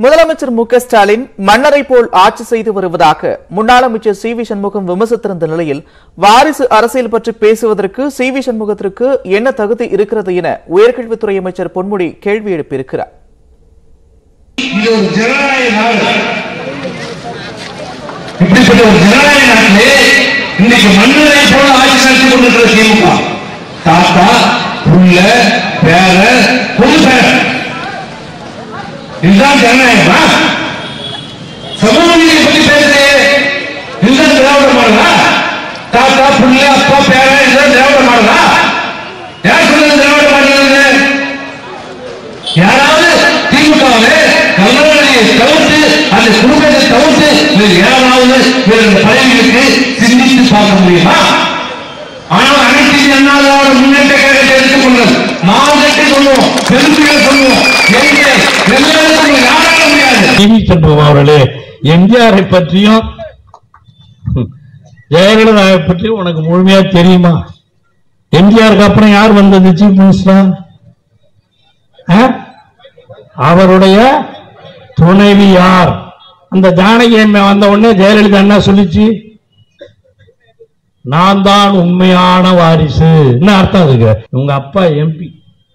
முதலமைச்சர் மு க ஸ்டாலின் மன்னரை போல் ஆட்சி செய்து வருவதாக முன்னாள் அமைச்சர் சி வி சண்முகம் விமர்சித்திருந்த நிலையில் வாரிசு அரசியல் பற்றி பேசுவதற்கு சி வி சண்முகத்திற்கு என்ன தகுதி இருக்கிறது என உயர்கல்வித்துறை அமைச்சர் பொன்முடி கேள்வி எழுப்பியிருக்கிறார் இது ஒரு ஜனநாயக நாடு இப்படிப்பட்ட ஒரு ஜனநாயக நாட்டிலே இன்னைக்கு மன்னரை போல ஆட்சி நடத்தி கொண்டிருக்கிற திமுக தாத்தா புள்ள பேர பொது பேர இதுதான் ஜனநாயகமா சமூக நீதியை பத்தி பேசுறே இதுதான் திராவிட மாடலா தாத்தா புள்ள அப்பா பேர இதுதான் திராவிட மாடலா யார் சொன்னது திராவிட மாடல் யாராவது திமுகவே கல்லூரியை தவிர்த்து அந்த குடும்பத்தை தவிர்த்து வேறு யாராவது வேறு இந்த பதவிகளுக்கு சிந்தித்து பார்க்க முடியுமா ஆனால் அனைத்து இந்திய அண்ணா திராவிட முன்னேற்ற கழகத்தை எடுத்துக்கொள்ளும் மாவட்டத்தை சொல்லுவோம் பெருமையை சொல்லுவோம் எங்கே எல்லாருக்கும் யாரால முடியாது டிவி சண்முகம் அவர்களே எம்ஜிஆரை பற்றியும் ஹம், ஜெயலலிதாவை பற்றியும் உனக்கு முழுமையா தெரியுமா எம்ஜிஆருக்கு அப்புறம் யார் வந்தது சீஃப் மினிஸ்டர் அவருடைய துணைவி யார் அந்த ஜானகி அம்மை வந்த உடனே ஜெயலலிதா என்ன சொல்லிச்சு நான் தான் உண்மையான வாரிசு என்ன அர்த்தம் அதுக்கு உங்க அப்பா எம்பி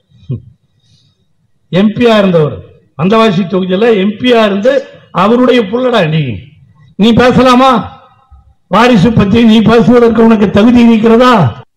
எம்பியா இருந்தவர் வந்தவாசி தொகுதியில எம்பியா இருந்து அவருடைய புள்ளடா நீ நீ பேசலாமா வாரிசு பத்தி நீ பேசுவதற்கு உனக்கு தகுதி இருக்கிறதா